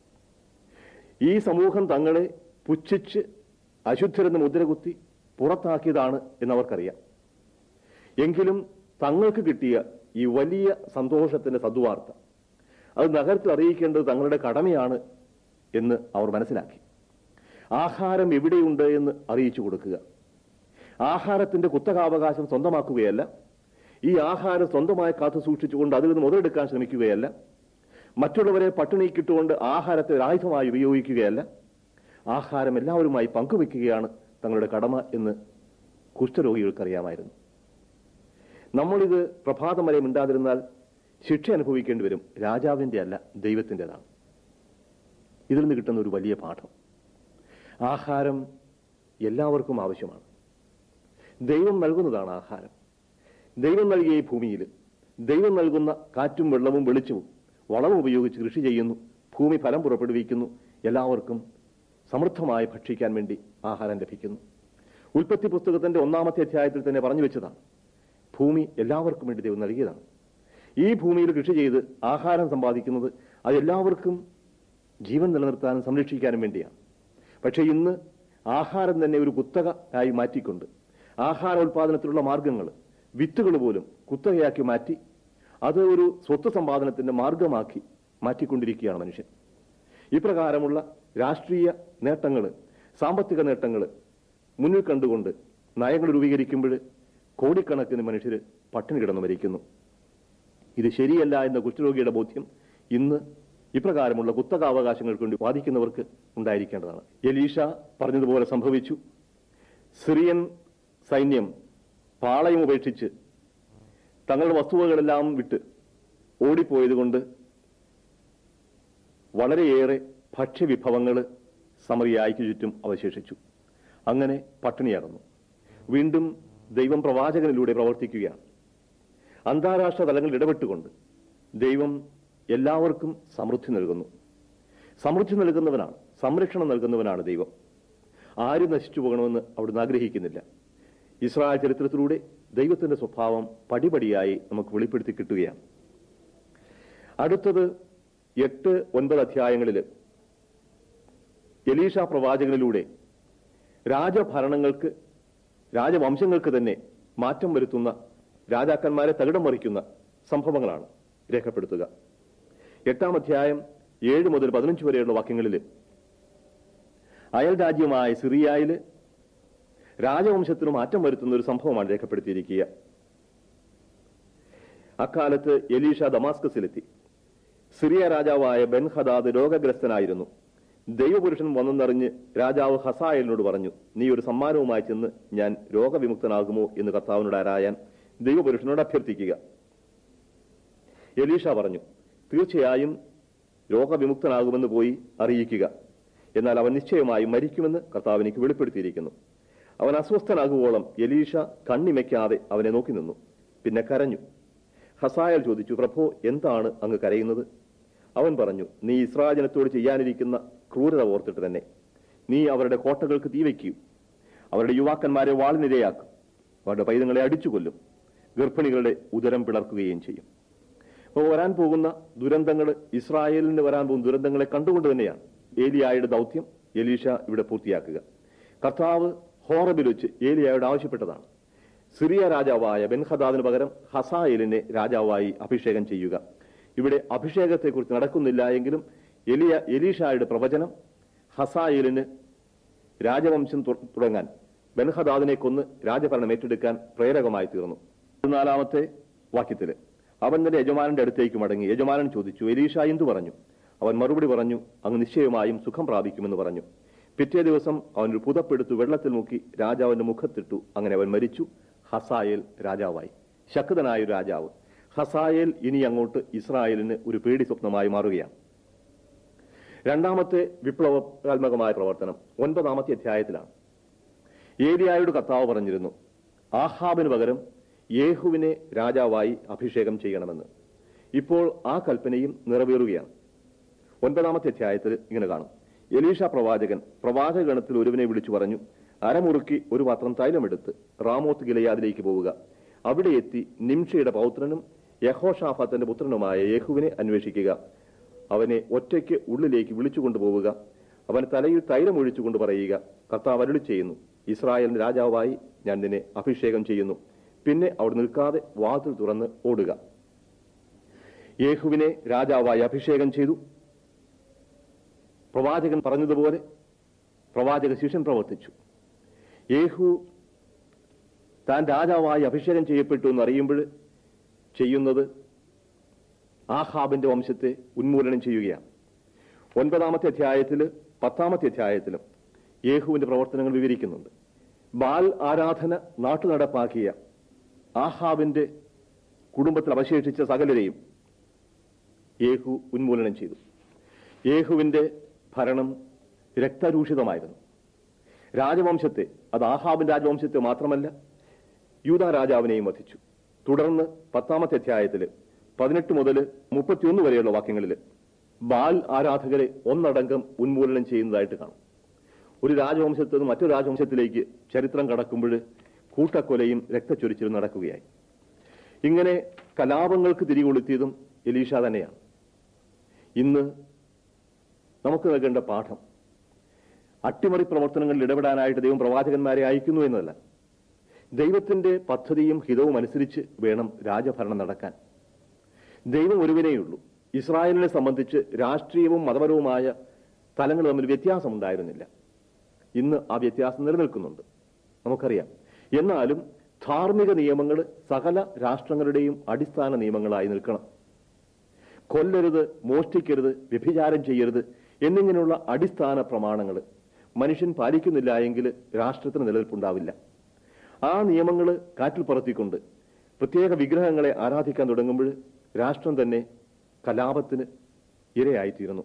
ഈ സമൂഹം തങ്ങളെ പുച്ഛിച്ച് അശുദ്ധരെന്ന് മുദ്രകുത്തി പുറത്താക്കിയതാണ് എന്നവർക്കറിയാം എങ്കിലും തങ്ങൾക്ക് കിട്ടിയ ഈ വലിയ സന്തോഷത്തിന്റെ സദ്വാർത്ത അത് നഗരത്തിൽ അറിയിക്കേണ്ടത് തങ്ങളുടെ കടമയാണ് എന്ന് അവർ മനസ്സിലാക്കി ആഹാരം എവിടെയുണ്ട് എന്ന് അറിയിച്ചു കൊടുക്കുക ആഹാരത്തിന്റെ കുത്തകാവകാശം സ്വന്തമാക്കുകയല്ല ഈ ആഹാരം സ്വന്തമായി കാത്തു സൂക്ഷിച്ചുകൊണ്ട് അതിൽ നിന്ന് മുതലെടുക്കാൻ ശ്രമിക്കുകയല്ല മറ്റുള്ളവരെ പട്ടിണിക്കിട്ടുകൊണ്ട് ആഹാരത്തെ ഒരു ആയുധമായി ഉപയോഗിക്കുകയല്ല ആഹാരം എല്ലാവരുമായി പങ്കുവെക്കുകയാണ് തങ്ങളുടെ കടമ എന്ന് കുഷ്ഠരോഗികൾക്കറിയാമായിരുന്നു നമ്മളിത് പ്രഭാതം വരെ മിണ്ടാതിരുന്നാൽ ശിക്ഷ അനുഭവിക്കേണ്ടി വരും രാജാവിന്റെ അല്ല ദൈവത്തിൻ്റെതാണ് ഇതിൽ നിന്ന് കിട്ടുന്ന ഒരു വലിയ പാഠം ആഹാരം എല്ലാവർക്കും ആവശ്യമാണ് ദൈവം നൽകുന്നതാണ് ആഹാരം ദൈവം നൽകിയ ഈ ഭൂമിയിൽ ദൈവം നൽകുന്ന കാറ്റും വെള്ളവും വെളിച്ചവും വളവും ഉപയോഗിച്ച് കൃഷി ചെയ്യുന്നു ഭൂമി ഫലം പുറപ്പെടുവിക്കുന്നു എല്ലാവർക്കും സമൃദ്ധമായി ഭക്ഷിക്കാൻ വേണ്ടി ആഹാരം ലഭിക്കുന്നു ഉൽപ്പത്തി പുസ്തകത്തിന്റെ ഒന്നാമത്തെ അധ്യായത്തിൽ തന്നെ പറഞ്ഞു വെച്ചതാണ് ഭൂമി എല്ലാവർക്കും വേണ്ടി ദൈവം നൽകിയതാണ് ഈ ഭൂമിയിൽ കൃഷി ചെയ്ത് ആഹാരം സമ്പാദിക്കുന്നത് അത് എല്ലാവർക്കും ജീവൻ നിലനിർത്താനും സംരക്ഷിക്കാനും വേണ്ടിയാണ് പക്ഷെ ഇന്ന് ആഹാരം തന്നെ ഒരു കുത്തക ആയി മാറ്റിക്കൊണ്ട് ആഹാരോൽപാദനത്തിലുള്ള മാർഗങ്ങൾ വിത്തുകൾ പോലും കുത്തകയാക്കി മാറ്റി അത് ഒരു സ്വത്ത് സമ്പാദനത്തിന്റെ മാർഗമാക്കി മാറ്റിക്കൊണ്ടിരിക്കുകയാണ് മനുഷ്യൻ ഇപ്രകാരമുള്ള രാഷ്ട്രീയ നേട്ടങ്ങൾ സാമ്പത്തിക നേട്ടങ്ങൾ മുന്നിൽ കണ്ടുകൊണ്ട് നയങ്ങൾ രൂപീകരിക്കുമ്പോൾ കോടിക്കണക്കിന് മനുഷ്യർ പട്ടിണി കിടന്നു മരിക്കുന്നു ഇത് ശരിയല്ല എന്ന കുഷ്ഠരോഗിയുടെ ബോധ്യം ഇന്ന് ഇപ്രകാരമുള്ള കുത്തകാവകാശങ്ങൾക്ക് വേണ്ടി വാദിക്കുന്നവർക്ക് ഉണ്ടായിരിക്കേണ്ടതാണ് എലീഷ പറഞ്ഞതുപോലെ സംഭവിച്ചു സിറിയൻ സൈന്യം പാളയം ഉപേക്ഷിച്ച് തങ്ങളുടെ വസ്തുവകളെല്ലാം വിട്ട് ഓടിപ്പോയതുകൊണ്ട് വളരെയേറെ ഭക്ഷ്യവിഭവങ്ങൾ സമറിയായിക്ക് ചുറ്റും അവശേഷിച്ചു അങ്ങനെ പട്ടിണിയകന്നു വീണ്ടും ദൈവം പ്രവാചകനിലൂടെ പ്രവർത്തിക്കുകയാണ് അന്താരാഷ്ട്ര തലങ്ങളിൽ ഇടപെട്ടുകൊണ്ട് ദൈവം എല്ലാവർക്കും സമൃദ്ധി നൽകുന്നു സമൃദ്ധി നൽകുന്നവനാണ് സംരക്ഷണം നൽകുന്നവനാണ് ദൈവം ആരും നശിച്ചു പോകണമെന്ന് അവിടുന്ന് ആഗ്രഹിക്കുന്നില്ല ഇസ്രായേൽ ചരിത്രത്തിലൂടെ ദൈവത്തിന്റെ സ്വഭാവം പടിപടിയായി നമുക്ക് വെളിപ്പെടുത്തി കിട്ടുകയാണ് അടുത്തത് എട്ട് ഒൻപത് അധ്യായങ്ങളിൽ എലീഷ പ്രവാചകനിലൂടെ രാജഭരണങ്ങൾക്ക് രാജവംശങ്ങൾക്ക് തന്നെ മാറ്റം വരുത്തുന്ന രാജാക്കന്മാരെ തകിടം മറിക്കുന്ന സംഭവങ്ങളാണ് രേഖപ്പെടുത്തുക എട്ടാം അധ്യായം ഏഴ് മുതൽ പതിനഞ്ച് വരെയുള്ള വാക്യങ്ങളിൽ അയൽ രാജ്യമായ സിറിയയിൽ രാജവംശത്തിന് മാറ്റം വരുത്തുന്ന ഒരു സംഭവമാണ് രേഖപ്പെടുത്തിയിരിക്കുക അക്കാലത്ത് എലീഷ ദമാസ്കസിലെത്തി സിറിയ രാജാവായ ബെൻഹദാദ് രോഗഗ്രസ്തനായിരുന്നു ദൈവപുരുഷൻ വന്നെന്നറിഞ്ഞ് രാജാവ് ഹസായലിനോട് പറഞ്ഞു നീ ഒരു സമ്മാനവുമായി ചെന്ന് ഞാൻ രോഗവിമുക്തനാകുമോ എന്ന് കർത്താവിനോട് ആരായാൻ ദൈവപുരുഷനോട് അഭ്യർത്ഥിക്കുക എലീഷ പറഞ്ഞു തീർച്ചയായും രോഗവിമുക്തനാകുമെന്ന് പോയി അറിയിക്കുക എന്നാൽ അവൻ നിശ്ചയമായും മരിക്കുമെന്ന് കർത്താവ് എനിക്ക് വെളിപ്പെടുത്തിയിരിക്കുന്നു അവൻ അസ്വസ്ഥനാകുവോളം എലീഷ കണ്ണിമയ്ക്കാതെ അവനെ നോക്കി നിന്നു പിന്നെ കരഞ്ഞു ഹസായൽ ചോദിച്ചു പ്രഭോ എന്താണ് അങ്ങ് കരയുന്നത് അവൻ പറഞ്ഞു നീ ഇസ്രാജനത്തോട് ചെയ്യാനിരിക്കുന്ന ക്രൂരത ഓർത്തിട്ട് തന്നെ നീ അവരുടെ കോട്ടകൾക്ക് തീ വയ്ക്കൂ അവരുടെ യുവാക്കന്മാരെ വാളിനിരയാക്കും അവരുടെ പൈതങ്ങളെ അടിച്ചു കൊല്ലും ഗർഭിണികളുടെ ഉദരം പിളർക്കുകയും ചെയ്യും അപ്പോൾ വരാൻ പോകുന്ന ദുരന്തങ്ങൾ ഇസ്രായേലിന് വരാൻ പോകുന്ന ദുരന്തങ്ങളെ കണ്ടുകൊണ്ട് തന്നെയാണ് ഏലിയായുടെ ദൗത്യം എലീഷ ഇവിടെ പൂർത്തിയാക്കുക കർത്താവ് ഹോറബിൽ വെച്ച് ഏലിയായോട് ആവശ്യപ്പെട്ടതാണ് സിറിയ രാജാവായ ബെൻഹദാദിന് പകരം ഹസായേലിനെ രാജാവായി അഭിഷേകം ചെയ്യുക ഇവിടെ അഭിഷേകത്തെക്കുറിച്ച് നടക്കുന്നില്ല എങ്കിലും എലിയ എലീഷായുടെ പ്രവചനം ഹസായേലിന് രാജവംശം തു- തുടങ്ങാൻ ബെൻഹദാദിനെ കൊന്ന് രാജഭരണം ഏറ്റെടുക്കാൻ പ്രേരകമായി തീർന്നു പതിനാലാമത്തെ വാക്യത്തില് അവൻ തന്റെ യജമാനന്റെ അടുത്തേക്ക് മടങ്ങി യജമാനൻ ചോദിച്ചു എലീഷ എന്തു പറഞ്ഞു അവൻ മറുപടി പറഞ്ഞു അങ്ങ് നിശ്ചയമായും സുഖം പ്രാപിക്കുമെന്ന് പറഞ്ഞു പിറ്റേ ദിവസം അവൻ ഒരു പുതപ്പെടുത്തു വെള്ളത്തിൽ മുക്കി രാജാവിന്റെ മുഖത്തിട്ടു അങ്ങനെ അവൻ മരിച്ചു ഹസായേൽ രാജാവായി ശക്തനായ ഒരു രാജാവ് ഹസായേൽ ഇനി അങ്ങോട്ട് ഇസ്രായേലിന് ഒരു പേടി സ്വപ്നമായി മാറുകയാണ് രണ്ടാമത്തെ വിപ്ലവാത്മകമായ പ്രവർത്തനം ഒൻപതാമത്തെ അധ്യായത്തിലാണ് ഏലിയായുടെ കർത്താവ് പറഞ്ഞിരുന്നു ആഹാബിന് പകരം യേഹുവിനെ രാജാവായി അഭിഷേകം ചെയ്യണമെന്ന് ഇപ്പോൾ ആ കൽപ്പനയും നിറവേറുകയാണ് ഒൻപതാമത്തെ അധ്യായത്തിൽ ഇങ്ങനെ കാണും എലീഷ പ്രവാചകൻ പ്രവാചകഗണത്തിൽ ഒരുവനെ വിളിച്ചു പറഞ്ഞു അരമുറുക്കി ഒരു പാത്രം തൈലമെടുത്ത് റാമോത്ത് ഗിലയാദിലേക്ക് പോവുക അവിടെ എത്തി നിംഷയുടെ പൗത്രനും യഹോഷാഫാത്തിന്റെ പുത്രനുമായ യേഹുവിനെ അന്വേഷിക്കുക അവനെ ഒറ്റയ്ക്ക് ഉള്ളിലേക്ക് വിളിച്ചു കൊണ്ടുപോവുക അവന് തലയിൽ തൈലം ഒഴിച്ചുകൊണ്ട് പറയുക കർത്താവ് അരുളി ചെയ്യുന്നു ഇസ്രായേലിന്റെ രാജാവായി ഞാൻ നിന്നെ അഭിഷേകം ചെയ്യുന്നു പിന്നെ അവിടെ നിൽക്കാതെ വാതിൽ തുറന്ന് ഓടുക യേഹുവിനെ രാജാവായി അഭിഷേകം ചെയ്തു പ്രവാചകൻ പറഞ്ഞതുപോലെ പ്രവാചക ശിഷ്യൻ പ്രവർത്തിച്ചു യേഹു താൻ രാജാവായി അഭിഷേകം ചെയ്യപ്പെട്ടു എന്ന് അറിയുമ്പോൾ ചെയ്യുന്നത് ആഹാബിന്റെ വംശത്തെ ഉന്മൂലനം ചെയ്യുകയാണ് ഒൻപതാമത്തെ അധ്യായത്തിൽ പത്താമത്തെ അധ്യായത്തിലും യേഹുവിന്റെ പ്രവർത്തനങ്ങൾ വിവരിക്കുന്നുണ്ട് ബാൽ ആരാധന നാട്ടു നടപ്പാക്കിയ ആഹാബിന്റെ കുടുംബത്തിൽ അവശേഷിച്ച സകലരെയും യേഹു ഉന്മൂലനം ചെയ്തു യേഹുവിന്റെ ഭരണം രക്തരൂഷിതമായിരുന്നു രാജവംശത്തെ അത് ആഹാബിന്റെ രാജവംശത്തെ മാത്രമല്ല യൂത രാജാവിനെയും വധിച്ചു തുടർന്ന് പത്താമത്തെ അധ്യായത്തിൽ പതിനെട്ട് മുതൽ മുപ്പത്തിയൊന്ന് വരെയുള്ള വാക്യങ്ങളിൽ ബാൽ ആരാധകരെ ഒന്നടങ്കം ഉന്മൂലനം ചെയ്യുന്നതായിട്ട് കാണും ഒരു രാജവംശത്തിൽ നിന്ന് മറ്റൊരു രാജവംശത്തിലേക്ക് ചരിത്രം കടക്കുമ്പോൾ കൂട്ടക്കൊലയും രക്തച്ചൊരിച്ചിലും നടക്കുകയായി ഇങ്ങനെ കലാപങ്ങൾക്ക് തിരികൊളുത്തിയതും എലീഷ തന്നെയാണ് ഇന്ന് നമുക്ക് നൽകേണ്ട പാഠം അട്ടിമറി പ്രവർത്തനങ്ങളിൽ ഇടപെടാനായിട്ട് ദൈവം പ്രവാചകന്മാരെ അയക്കുന്നു എന്നല്ല ദൈവത്തിന്റെ പദ്ധതിയും ഹിതവും അനുസരിച്ച് വേണം രാജഭരണം നടക്കാൻ ദൈവം ഒരുവനേയുള്ളൂ ഇസ്രായേലിനെ സംബന്ധിച്ച് രാഷ്ട്രീയവും മതപരവുമായ തലങ്ങൾ തമ്മിൽ വ്യത്യാസമുണ്ടായിരുന്നില്ല ഇന്ന് ആ വ്യത്യാസം നിലനിൽക്കുന്നുണ്ട് നമുക്കറിയാം എന്നാലും ധാർമ്മിക നിയമങ്ങൾ സകല രാഷ്ട്രങ്ങളുടെയും അടിസ്ഥാന നിയമങ്ങളായി നിൽക്കണം കൊല്ലരുത് മോഷ്ടിക്കരുത് വ്യഭിചാരം ചെയ്യരുത് എന്നിങ്ങനെയുള്ള അടിസ്ഥാന പ്രമാണങ്ങൾ മനുഷ്യൻ പാലിക്കുന്നില്ല എങ്കിൽ രാഷ്ട്രത്തിന് നിലനിൽപ്പുണ്ടാവില്ല ആ നിയമങ്ങൾ കാറ്റിൽ പറത്തിക്കൊണ്ട് പ്രത്യേക വിഗ്രഹങ്ങളെ ആരാധിക്കാൻ തുടങ്ങുമ്പോൾ രാഷ്ട്രം തന്നെ കലാപത്തിന് ഇരയായിത്തീരുന്നു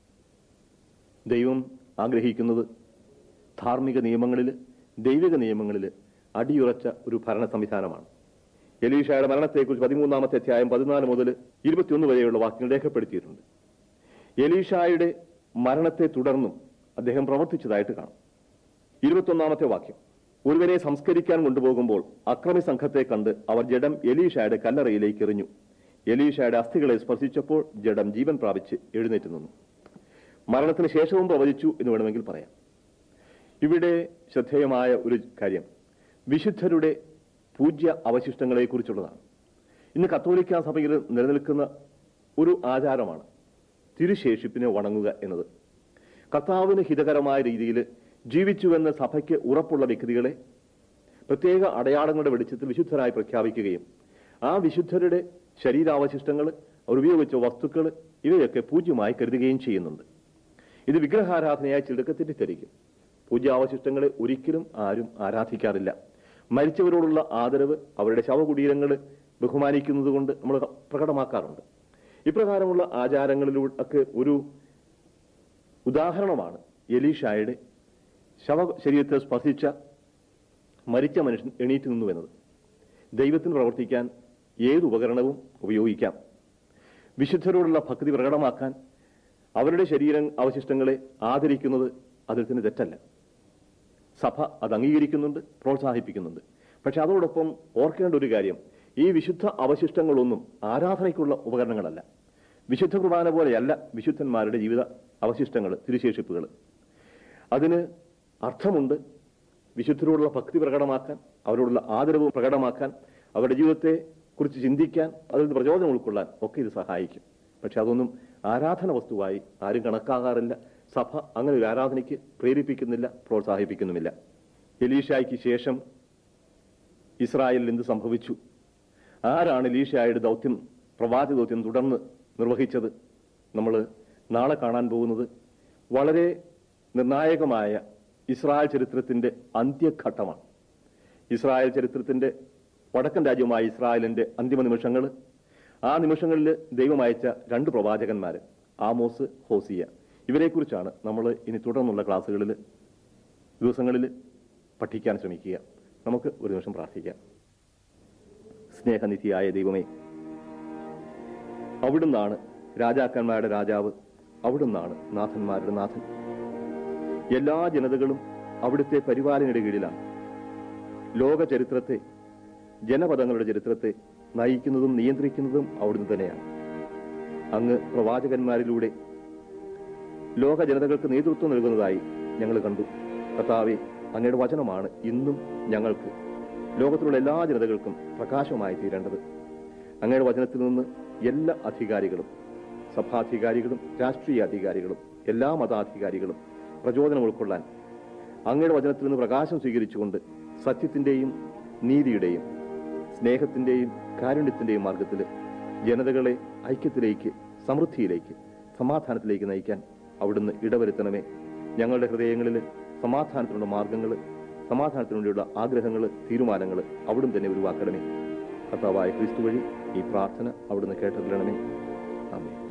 ദൈവം ആഗ്രഹിക്കുന്നത് ധാർമ്മിക നിയമങ്ങളിൽ ദൈവിക നിയമങ്ങളിൽ അടിയുറച്ച ഒരു ഭരണ സംവിധാനമാണ് എലീഷയുടെ മരണത്തെക്കുറിച്ച് പതിമൂന്നാമത്തെ അധ്യായം പതിനാല് മുതൽ ഇരുപത്തിയൊന്ന് വരെയുള്ള വാക്യങ്ങൾ രേഖപ്പെടുത്തിയിട്ടുണ്ട് എലീഷായുടെ മരണത്തെ തുടർന്നും അദ്ദേഹം പ്രവർത്തിച്ചതായിട്ട് കാണാം ഇരുപത്തൊന്നാമത്തെ വാക്യം ഒരുവനെ സംസ്കരിക്കാൻ കൊണ്ടുപോകുമ്പോൾ അക്രമി സംഘത്തെ കണ്ട് അവർ ജഡം എലീഷയുടെ കല്ലറയിലേക്ക് എറിഞ്ഞു എലീഷയുടെ അസ്ഥികളെ സ്പർശിച്ചപ്പോൾ ജഡം ജീവൻ പ്രാപിച്ച് എഴുന്നേറ്റ് നിന്നു മരണത്തിന് ശേഷവും പ്രവചിച്ചു എന്ന് വേണമെങ്കിൽ പറയാം ഇവിടെ ശ്രദ്ധേയമായ ഒരു കാര്യം വിശുദ്ധരുടെ പൂജ്യ അവശിഷ്ടങ്ങളെ കുറിച്ചുള്ളതാണ് ഇന്ന് കത്തോലിക്ക സഭയിൽ നിലനിൽക്കുന്ന ഒരു ആചാരമാണ് തിരുശേഷിപ്പിനെ വണങ്ങുക എന്നത് കർത്താവിന് ഹിതകരമായ രീതിയിൽ ജീവിച്ചുവെന്ന സഭയ്ക്ക് ഉറപ്പുള്ള വ്യക്തികളെ പ്രത്യേക അടയാളങ്ങളുടെ വെളിച്ചത്തിൽ വിശുദ്ധരായി പ്രഖ്യാപിക്കുകയും ആ വിശുദ്ധരുടെ ശരീരാവശിഷ്ടങ്ങൾ അവർ ഉപയോഗിച്ച വസ്തുക്കൾ ഇവയൊക്കെ പൂജ്യമായി കരുതുകയും ചെയ്യുന്നുണ്ട് ഇത് വിഗ്രഹാരാധനയായി ചിലർക്ക് തെറ്റിദ്ധരിക്കും പൂജാവശിഷ്ടങ്ങളെ ഒരിക്കലും ആരും ആരാധിക്കാറില്ല മരിച്ചവരോടുള്ള ആദരവ് അവരുടെ ശവകുടീരങ്ങൾ ബഹുമാനിക്കുന്നത് കൊണ്ട് നമ്മൾ പ്രകടമാക്കാറുണ്ട് ഇപ്രകാരമുള്ള ആചാരങ്ങളിലൂടെ ഒക്കെ ഒരു ഉദാഹരണമാണ് എലീഷായുടെ ശവ ശരീരത്തെ സ്പർശിച്ച മരിച്ച മനുഷ്യൻ എണീറ്റ് നിന്നു എന്നത് ദൈവത്തിന് പ്രവർത്തിക്കാൻ ഏത് ഉപകരണവും ഉപയോഗിക്കാം വിശുദ്ധരോടുള്ള ഭക്തി പ്രകടമാക്കാൻ അവരുടെ ശരീര അവശിഷ്ടങ്ങളെ ആദരിക്കുന്നത് അതിൽ തന്നെ തെറ്റല്ല സഭ അത് അംഗീകരിക്കുന്നുണ്ട് പ്രോത്സാഹിപ്പിക്കുന്നുണ്ട് പക്ഷെ അതോടൊപ്പം ഓർക്കേണ്ട ഒരു കാര്യം ഈ വിശുദ്ധ അവശിഷ്ടങ്ങളൊന്നും ആരാധനയ്ക്കുള്ള ഉപകരണങ്ങളല്ല വിശുദ്ധ കുർബാന പോലെയല്ല വിശുദ്ധന്മാരുടെ ജീവിത അവശിഷ്ടങ്ങൾ തിരുശേഷിപ്പുകൾ അതിന് അർത്ഥമുണ്ട് വിശുദ്ധരോടുള്ള ഭക്തി പ്രകടമാക്കാൻ അവരോടുള്ള ആദരവ് പ്രകടമാക്കാൻ അവരുടെ ജീവിതത്തെ കുറിച്ച് ചിന്തിക്കാൻ അതിൽ നിന്ന് പ്രചോദനം ഉൾക്കൊള്ളാൻ ഒക്കെ ഇത് സഹായിക്കും പക്ഷെ അതൊന്നും ആരാധന വസ്തുവായി ആരും കണക്കാകാറില്ല സഭ അങ്ങനെ ഒരു ആരാധനയ്ക്ക് പ്രേരിപ്പിക്കുന്നില്ല പ്രോത്സാഹിപ്പിക്കുന്നുമില്ല എലീഷായ്ക്ക് ശേഷം ഇസ്രായേലിൽ എന്ത് സംഭവിച്ചു ആരാണ് എലീഷായുടെ ദൗത്യം പ്രവാചക ദൗത്യം തുടർന്ന് നിർവഹിച്ചത് നമ്മൾ നാളെ കാണാൻ പോകുന്നത് വളരെ നിർണായകമായ ഇസ്രായേൽ ചരിത്രത്തിന്റെ അന്ത്യഘട്ടമാണ് ഇസ്രായേൽ ചരിത്രത്തിന്റെ വടക്കൻ രാജ്യമായ ഇസ്രായേലിന്റെ അന്തിമ നിമിഷങ്ങൾ ആ നിമിഷങ്ങളിൽ ദൈവം അയച്ച രണ്ട് പ്രവാചകന്മാര് ആമോസ് ഹോസിയ ഇവരെക്കുറിച്ചാണ് നമ്മൾ ഇനി തുടർന്നുള്ള ക്ലാസ്സുകളിൽ ദിവസങ്ങളിൽ പഠിക്കാൻ ശ്രമിക്കുക നമുക്ക് ഒരു നിമിഷം പ്രാർത്ഥിക്കാം സ്നേഹനിധിയായ ദൈവമേ അവിടുന്നാണ് രാജാക്കന്മാരുടെ രാജാവ് അവിടുന്നാണ് നാഥന്മാരുടെ നാഥൻ എല്ലാ ജനതകളും അവിടുത്തെ പരിപാലനയുടെ കീഴിലാണ് ലോക ചരിത്രത്തെ ജനപദങ്ങളുടെ ചരിത്രത്തെ നയിക്കുന്നതും നിയന്ത്രിക്കുന്നതും അവിടുന്ന് തന്നെയാണ് അങ്ങ് പ്രവാചകന്മാരിലൂടെ ലോക ജനതകൾക്ക് നേതൃത്വം നൽകുന്നതായി ഞങ്ങൾ കണ്ടു കർത്താവെ അങ്ങയുടെ വചനമാണ് ഇന്നും ഞങ്ങൾക്ക് ലോകത്തിലുള്ള എല്ലാ ജനതകൾക്കും പ്രകാശമായി തീരേണ്ടത് അങ്ങയുടെ വചനത്തിൽ നിന്ന് എല്ലാ അധികാരികളും സഭാധികാരികളും രാഷ്ട്രീയ അധികാരികളും എല്ലാ മതാധികാരികളും പ്രചോദനം ഉൾക്കൊള്ളാൻ അങ്ങയുടെ വചനത്തിൽ നിന്ന് പ്രകാശം സ്വീകരിച്ചുകൊണ്ട് സത്യത്തിന്റെയും നീതിയുടെയും സ്നേഹത്തിന്റെയും കാരുണ്യത്തിന്റെയും മാർഗത്തിൽ ജനതകളെ ഐക്യത്തിലേക്ക് സമൃദ്ധിയിലേക്ക് സമാധാനത്തിലേക്ക് നയിക്കാൻ അവിടുന്ന് ഇടവരുത്തണമേ ഞങ്ങളുടെ ഹൃദയങ്ങളിൽ സമാധാനത്തിനുള്ള മാർഗങ്ങൾ സമാധാനത്തിനുവേണ്ടിയുള്ള ആഗ്രഹങ്ങൾ തീരുമാനങ്ങൾ അവിടുന്ന് തന്നെ ഉരുവാക്കണമേ കർത്താവായ ക്രിസ്തു വഴി ഈ പ്രാർത്ഥന അവിടുന്ന് കേട്ടറിയണമേ ആമേ